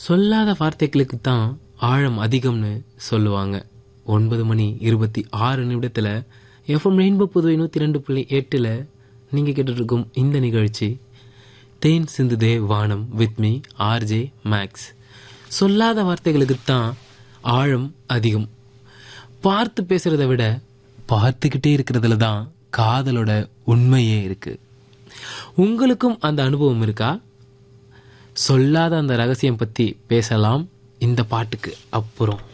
சொல்லாத வார்த்தைகளுக்கு தான் ஆழம் அதிகம்னு சொல்லுவாங்க ஒன்பது மணி இருபத்தி ஆறு நிமிடத்தில் எஃப்எம் ரெயின்போ புதுவை நூற்றி ரெண்டு புள்ளி எட்டில் நீங்கள் கேட்டுட்டு இருக்கும் இந்த நிகழ்ச்சி தேன் சிந்துதே வானம் வித் மீ ஆர்ஜே மேக்ஸ் சொல்லாத வார்த்தைகளுக்கு தான் ஆழம் அதிகம் பார்த்து பேசுறதை விட பார்த்துக்கிட்டே இருக்கிறதுல தான் காதலோட உண்மையே இருக்கு உங்களுக்கும் அந்த அனுபவம் இருக்கா சொல்லாத அந்த ரகசியம் பத்தி பேசலாம் இந்த பாட்டுக்கு அப்புறம்